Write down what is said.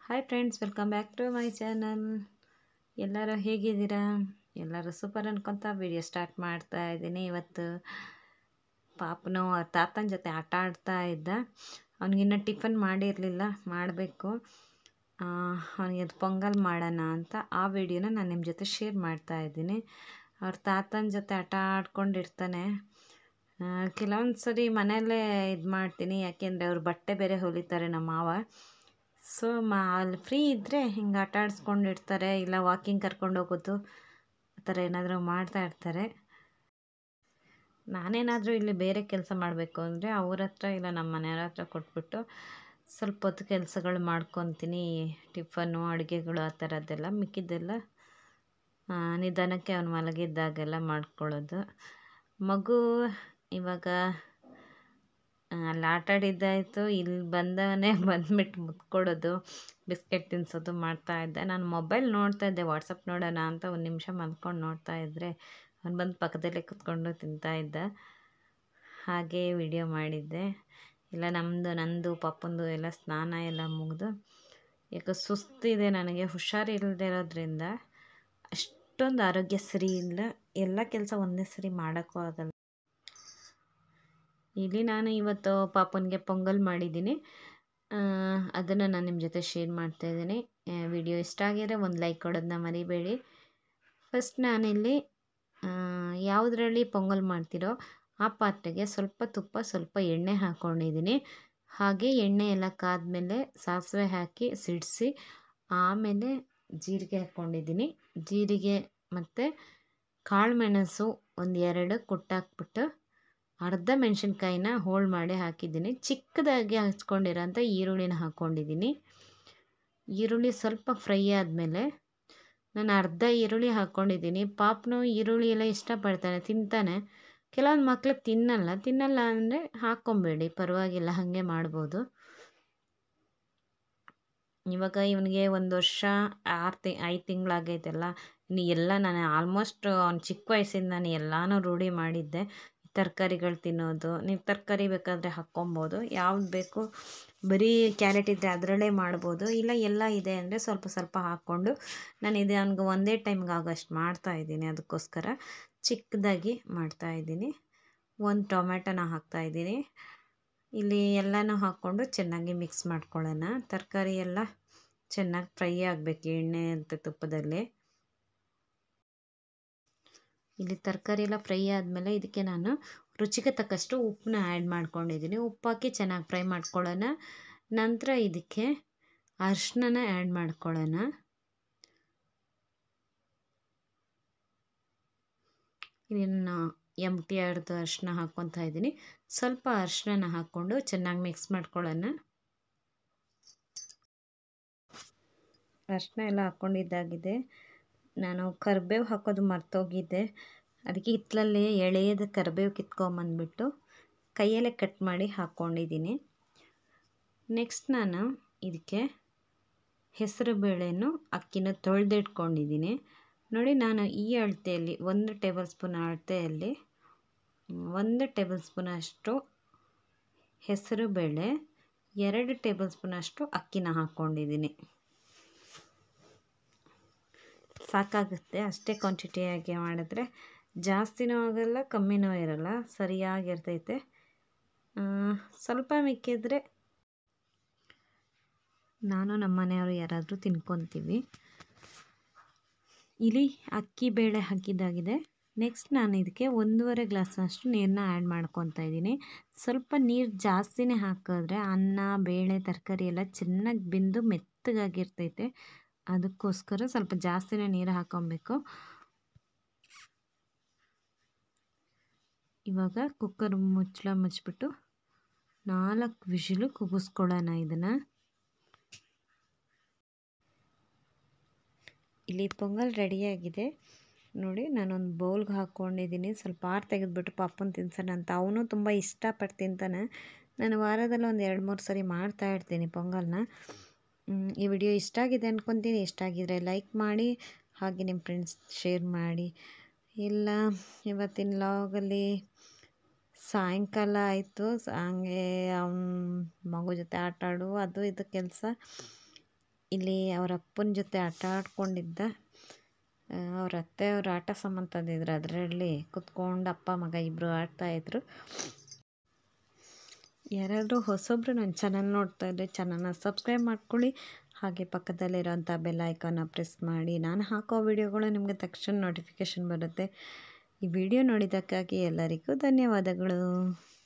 hi friends welcome back to my channel ಎಲ್ಲರೂ ಹೇಗಿದ್ದೀರಾ ಎಲ್ಲರೂ ಸೂಪರ್ ಅನ್ಕೊತ ವಿಡಿಯೋ ಸ್ಟಾರ್ಟ್ ಮಾಡ್ತಾ ಇದ್ದೀನಿ ಇವತ್ತು ಪಾಪನು ಅವ್ರ ತಾತನ ಜೊತೆ ಆಟ ಆಡ್ತಾ ಇದ್ದ ಅವನಿಗಿನ್ನ ಟಿಫನ್ ಮಾಡಿರಲಿಲ್ಲ ಮಾಡಬೇಕು ಅವನಿಗೆ ಅದು ಪೊಂಗಲ್ ಮಾಡೋಣ ಅಂತ ಆ ವಿಡಿಯೋನ ನಾನು ನಿಮ್ಮ ಜೊತೆ ಶೇರ್ ಮಾಡ್ತಾ ಇದ್ದೀನಿ ಅವ್ರ ತಾತನ ಜೊತೆ ಆಟ ಆಡ್ಕೊಂಡಿರ್ತಾನೆ ಕೆಲವೊಂದು ಸರಿ ಮನೆಯಲ್ಲೇ ಇದು ಮಾಡ್ತೀನಿ ಯಾಕೆಂದರೆ ಅವ್ರು ಬಟ್ಟೆ ಬೇರೆ ಹೊಲಿತಾರೆ ನಮ್ಮ ಮಾವ ಸೊ ಮಾ ಅಲ್ಲಿ ಫ್ರೀ ಇದ್ದರೆ ಹಿಂಗೆ ಆಟ ಆಡಿಸ್ಕೊಂಡಿರ್ತಾರೆ ಇಲ್ಲ ವಾಕಿಂಗ್ ಕರ್ಕೊಂಡು ಹೋಗೋದು ಆ ಥರ ಏನಾದರೂ ಮಾಡ್ತಾ ಇರ್ತಾರೆ ನಾನೇನಾದರೂ ಇಲ್ಲಿ ಬೇರೆ ಕೆಲಸ ಮಾಡಬೇಕು ಅಂದರೆ ಅವ್ರ ಹತ್ರ ಇಲ್ಲ ನಮ್ಮ ಮನೆಯವ್ರ ಹತ್ರ ಕೊಟ್ಬಿಟ್ಟು ಸ್ವಲ್ಪ ಹೊತ್ತು ಕೆಲಸಗಳು ಮಾಡ್ಕೊತೀನಿ ಟಿಫನ್ನು ಅಡುಗೆಗಳು ಆ ಥರದ್ದೆಲ್ಲ ಮಿಕ್ಕಿದ್ದೆಲ್ಲ ನಿಧಾನಕ್ಕೆ ಅವ್ನು ಮಲಗಿದ್ದಾಗೆಲ್ಲ ಮಾಡ್ಕೊಳ್ಳೋದು ಮಗು ಇವಾಗ ಅಲ್ಲಿ ಆಟ ಆಡಿದ್ದಾಯಿತು ಇಲ್ಲಿ ಬಂದವನೇ ಬಂದ್ಬಿಟ್ಟು ಮುತ್ಕೊಡೋದು ಬಿಸ್ಕೆಟ್ ತಿನ್ನಿಸೋದು ಮಾಡ್ತಾ ಇದ್ದೆ ನಾನು ಮೊಬೈಲ್ ನೋಡ್ತಾ ಇದ್ದೆ ವಾಟ್ಸಪ್ ನೋಡೋಣ ಅಂತ ಒಂದು ನಿಮಿಷ ಮಲ್ಕೊಂಡು ನೋಡ್ತಾ ಇದ್ದರೆ ಅವ್ನು ಬಂದು ಪಕ್ಕದಲ್ಲೇ ಕೂತ್ಕೊಂಡು ತಿಂತಾ ಇದ್ದ ಹಾಗೆ ವಿಡಿಯೋ ಮಾಡಿದ್ದೆ ಇಲ್ಲ ನಮ್ಮದು ನಂದು ಪಾಪಂದು ಎಲ್ಲ ಸ್ನಾನ ಎಲ್ಲ ಮುಗಿದು ಯಾಕೆ ಸುಸ್ತಿದೆ ನನಗೆ ಹುಷಾರಿಲ್ಲದೆ ಇರೋದ್ರಿಂದ ಅಷ್ಟೊಂದು ಆರೋಗ್ಯ ಸರಿ ಇಲ್ಲ ಎಲ್ಲ ಕೆಲಸ ಒಂದೇ ಸರಿ ಮಾಡೋಕ್ಕೂ ಆಗಲ್ಲ ಇಲ್ಲಿ ನಾನು ಇವತ್ತು ಪಾಪನಿಗೆ ಪೊಂಗಲ್ ಮಾಡಿದ್ದೀನಿ ಅದನ್ನು ನಾನು ನಿಮ್ಮ ಜೊತೆ ಶೇರ್ ಮಾಡ್ತಾಯಿದ್ದೀನಿ ವಿಡಿಯೋ ಇಷ್ಟ ಆಗಿದ್ರೆ ಒಂದು ಲೈಕ್ ಕೊಡೋದನ್ನ ಮರಿಬೇಡಿ ಫಸ್ಟ್ ನಾನಿಲ್ಲಿ ಯಾವುದರಲ್ಲಿ ಪೊಂಗಲ್ ಮಾಡ್ತಿರೋ ಆ ಪಾತ್ರೆಗೆ ಸ್ವಲ್ಪ ತುಪ್ಪ ಸ್ವಲ್ಪ ಎಣ್ಣೆ ಹಾಕ್ಕೊಂಡಿದ್ದೀನಿ ಹಾಗೆ ಎಣ್ಣೆ ಎಲ್ಲ ಕಾದ್ಮೇಲೆ ಸಾಸಿವೆ ಹಾಕಿ ಸಿಡಿಸಿ ಆಮೇಲೆ ಜೀರಿಗೆ ಹಾಕ್ಕೊಂಡಿದ್ದೀನಿ ಜೀರಿಗೆ ಮತ್ತು ಕಾಳುಮೆಣಸು ಒಂದು ಎರಡು ಕುಟ್ಟಾಕ್ಬಿಟ್ಟು ಅರ್ಧ ಮೆಣಸಿನ್ಕಾಯಿನ ಹೋಳು ಮಾಡಿ ಹಾಕಿದ್ದೀನಿ ಚಿಕ್ಕದಾಗಿ ಹಚ್ಕೊಂಡಿರೋಂಥ ಈರುಳ್ಳಿನ ಹಾಕ್ಕೊಂಡಿದ್ದೀನಿ ಈರುಳ್ಳಿ ಸ್ವಲ್ಪ ಫ್ರೈ ಆದಮೇಲೆ ನಾನು ಅರ್ಧ ಈರುಳ್ಳಿ ಹಾಕ್ಕೊಂಡಿದ್ದೀನಿ ಪಾಪನು ಈರುಳ್ಳಿ ಎಲ್ಲ ಇಷ್ಟಪಡ್ತಾನೆ ತಿಂತಾನೆ ಕೆಲವೊಂದು ಮಕ್ಕಳು ತಿನ್ನಲ್ಲ ತಿನ್ನಲ್ಲ ಅಂದರೆ ಹಾಕ್ಕೊಬೇಡಿ ಪರವಾಗಿಲ್ಲ ಹಾಗೆ ಮಾಡ್ಬೋದು ಇವಾಗ ಇವನಿಗೆ ಒಂದು ವರ್ಷ ಆರು ತಿ ಐದು ತಿಂಗಳಾಗೈತಲ್ಲ ಇನ್ನು ಎಲ್ಲ ನಾನು ಆಲ್ಮೋಸ್ಟ್ ಅವ್ನು ಚಿಕ್ಕ ವಯಸ್ಸಿಂದ ನಾನು ಎಲ್ಲನೂ ರೂಢಿ ಮಾಡಿದ್ದೆ ತರಕಾರಿಗಳು ತಿನ್ನೋದು ನೀವು ತರಕಾರಿ ಬೇಕಾದರೆ ಹಾಕ್ಕೊಬೋದು ಯಾವ್ದು ಬೇಕು ಬರೀ ಕ್ಯಾರೆಟ್ ಇದ್ದರೆ ಅದರಲ್ಲೇ ಮಾಡ್ಬೋದು ಇಲ್ಲ ಎಲ್ಲ ಇದೆ ಅಂದರೆ ಸ್ವಲ್ಪ ಸ್ವಲ್ಪ ಹಾಕ್ಕೊಂಡು ನಾನು ಇದು ಅವ್ನಿಗೆ ಒಂದೇ ಟೈಮ್ಗೆ ಆಗೋಷ್ಟು ಮಾಡ್ತಾಯಿದ್ದೀನಿ ಅದಕ್ಕೋಸ್ಕರ ಚಿಕ್ಕದಾಗಿ ಮಾಡ್ತಾಯಿದ್ದೀನಿ ಒಂದು ಟೊಮೆಟೊನ ಹಾಕ್ತಾಯಿದ್ದೀನಿ ಇಲ್ಲಿ ಎಲ್ಲನೂ ಹಾಕ್ಕೊಂಡು ಚೆನ್ನಾಗಿ ಮಿಕ್ಸ್ ಮಾಡ್ಕೊಳ್ಳೋಣ ತರಕಾರಿ ಎಲ್ಲ ಚೆನ್ನಾಗಿ ಫ್ರೈ ಆಗಬೇಕು ಎಣ್ಣೆ ಅಂತ ತುಪ್ಪದಲ್ಲಿ ಇಲ್ಲಿ ತರಕಾರಿ ಎಲ್ಲ ಫ್ರೈ ಆದಮೇಲೆ ಇದಕ್ಕೆ ನಾನು ರುಚಿಗೆ ತಕ್ಕಷ್ಟು ಉಪ್ಪನ್ನ ಆ್ಯಡ್ ಮಾಡ್ಕೊಂಡಿದ್ದೀನಿ ಉಪ್ಪು ಹಾಕಿ ಚೆನ್ನಾಗಿ ಫ್ರೈ ಮಾಡ್ಕೊಳ್ಳೋಣ ನಂತರ ಇದಕ್ಕೆ ಅರ್ಶಿನ ಆ್ಯಡ್ ಮಾಡ್ಕೊಳ್ಳೋಣ ಇದನ್ನು ಎಮ್ ಟಿ ಆಡ್ದು ಅರಿಶಿನ ಹಾಕ್ಕೊತಾ ಇದ್ದೀನಿ ಸ್ವಲ್ಪ ಅರಿಶಿನ ಹಾಕ್ಕೊಂಡು ಚೆನ್ನಾಗಿ ಮಿಕ್ಸ್ ಮಾಡ್ಕೊಳ್ಳೋಣ ಅರಿಶಿನ ಎಲ್ಲ ಹಾಕ್ಕೊಂಡಿದ್ದಾಗಿದೆ ನಾನು ಕರಿಬೇವು ಹಾಕೋದು ಮರ್ತೋಗಿದ್ದೆ ಅದಕ್ಕೆ ಹಿತ್ತಲಲ್ಲಿ ಎಳೆಯದ ಕರಿಬೇವು ಕಿತ್ಕೊಂಬಂದ್ಬಿಟ್ಟು ಕೈಯಲ್ಲೇ ಕಟ್ ಮಾಡಿ ಹಾಕ್ಕೊಂಡಿದ್ದೀನಿ ನೆಕ್ಸ್ಟ್ ನಾನು ಇದಕ್ಕೆ ಹೆಸರು ಬೇಳೆನೂ ಅಕ್ಕಿನ ತೊಳೆದಿಟ್ಕೊಂಡಿದ್ದೀನಿ ನೋಡಿ ನಾನು ಈ ಅಳತೆಯಲ್ಲಿ ಒಂದು ಟೇಬಲ್ ಸ್ಪೂನ್ ಅಳತೆಯಲ್ಲಿ ಒಂದು ಟೇಬಲ್ ಸ್ಪೂನ್ ಅಷ್ಟು ಹೆಸರು ಬೇಳೆ ಎರಡು ಟೇಬಲ್ ಸ್ಪೂನ್ ಅಷ್ಟು ಅಕ್ಕಿನ ಹಾಕ್ಕೊಂಡಿದ್ದೀನಿ ಸಾಕಾಗುತ್ತೆ ಅಷ್ಟೇ ಕ್ವಾಂಟಿಟಿಯಾಗಿ ಮಾಡಿದ್ರೆ ಜಾಸ್ತಿನೂ ಆಗಲ್ಲ ಕಮ್ಮಿನೂ ಇರಲ್ಲ ಸರಿಯಾಗಿರ್ತೈತೆ ಸ್ವಲ್ಪ ಮಿಕ್ಕಿದ್ರೆ ನಾನು ನಮ್ಮ ಮನೆಯವರು ಯಾರಾದರೂ ತಿನ್ಕೊತೀವಿ ಇಲ್ಲಿ ಅಕ್ಕಿ ಬೇಳೆ ಹಾಕಿದ್ದಾಗಿದೆ ನೆಕ್ಸ್ಟ್ ನಾನು ಇದಕ್ಕೆ ಒಂದೂವರೆ ಗ್ಲಾಸ್ನಷ್ಟು ನೀರನ್ನ ಆ್ಯಡ್ ಮಾಡ್ಕೊತಾ ಇದ್ದೀನಿ ಸ್ವಲ್ಪ ನೀರು ಜಾಸ್ತಿನೇ ಹಾಕಿದ್ರೆ ಅನ್ನ ಬೇಳೆ ತರಕಾರಿ ಎಲ್ಲ ಚೆನ್ನಾಗಿ ಬೆಂದು ಮೆತ್ತಗಾಗಿರ್ತೈತೆ ಅದಕ್ಕೋಸ್ಕರ ಸ್ವಲ್ಪ ಜಾಸ್ತಿನೇ ನೀರು ಹಾಕೊಬೇಕು ಇವಾಗ ಕುಕ್ಕರ್ ಮುಚ್ಚಳ ಮುಚ್ಚಿಬಿಟ್ಟು ನಾಲ್ಕು ವಿಷಿಲು ಕುಗ್ಗಿಸ್ಕೊಳ್ಳೋಣ ಇದನ್ನು ಇಲ್ಲಿ ಪೊಂಗಲ್ ರೆಡಿಯಾಗಿದೆ ನೋಡಿ ನಾನೊಂದು ಬೌಲ್ಗೆ ಹಾಕ್ಕೊಂಡಿದ್ದೀನಿ ಸ್ವಲ್ಪ ಆರು ತೆಗೆದುಬಿಟ್ಟು ಪಾಪನ ತಿನ್ಸೋಣ ಅಂತ ಅವನು ತುಂಬ ಇಷ್ಟಪಟ್ಟು ತಿಂತಾನೆ ನಾನು ವಾರದಲ್ಲಿ ಒಂದು ಎರಡು ಮೂರು ಸರಿ ಮಾಡ್ತಾ ಇರ್ತೀನಿ ಪೊಂಗಲ್ನ ಈ ವಿಡಿಯೋ ಇಷ್ಟ ಆಗಿದೆ ಅಂದ್ಕೊತೀನಿ ಇಷ್ಟ ಆಗಿದ್ರೆ ಲೈಕ್ ಮಾಡಿ ಹಾಗೆ ನಿಮ್ಮ ಫ್ರೆಂಡ್ಸ್ ಶೇರ್ ಮಾಡಿ ಇಲ್ಲ ಇವತ್ತಿನ ಲಾಗಲ್ಲಿ ಸಾಯಂಕಾಲ ಆಯಿತು ಹಂಗೆ ಅವನ ಮಗು ಜೊತೆ ಆಟ ಆಡು ಅದು ಇದು ಕೆಲಸ ಇಲ್ಲಿ ಅವ್ರ ಅಪ್ಪನ ಜೊತೆ ಆಟ ಆಡ್ಕೊಂಡಿದ್ದ ಆ, ಅವ್ರ ಅತ್ತೆ ಅವ್ರ ಆಟ ಸಾಮಾನು ತಂದಿದ್ರು ಅದರಲ್ಲಿ ಕುತ್ಕೊಂಡು ಅಪ್ಪ ಮಗ ಇಬ್ಬರು ಆಡ್ತಾಯಿದ್ರು ಯಾರಾದರೂ ಹೊಸೊಬ್ಬರು ನನ್ನ ಚಾನಲ್ ನೋಡ್ತಾ ಇದ್ದರೆ ಚಾನಲ್ನ ಸಬ್ಸ್ಕ್ರೈಬ್ ಮಾಡ್ಕೊಳ್ಳಿ ಹಾಗೆ ಪಕ್ಕದಲ್ಲಿರೋಂಥ ಬೆಲ್ ಐಕಾನ್ನ ಪ್ರೆಸ್ ಮಾಡಿ ನಾನು ಹಾಕೋ ವಿಡಿಯೋಗಳು ನಿಮಗೆ ತಕ್ಷಣ ನೋಟಿಫಿಕೇಷನ್ ಬರುತ್ತೆ ಈ ವಿಡಿಯೋ ನೋಡಿದ್ದಕ್ಕಾಗಿ ಎಲ್ಲರಿಗೂ ಧನ್ಯವಾದಗಳು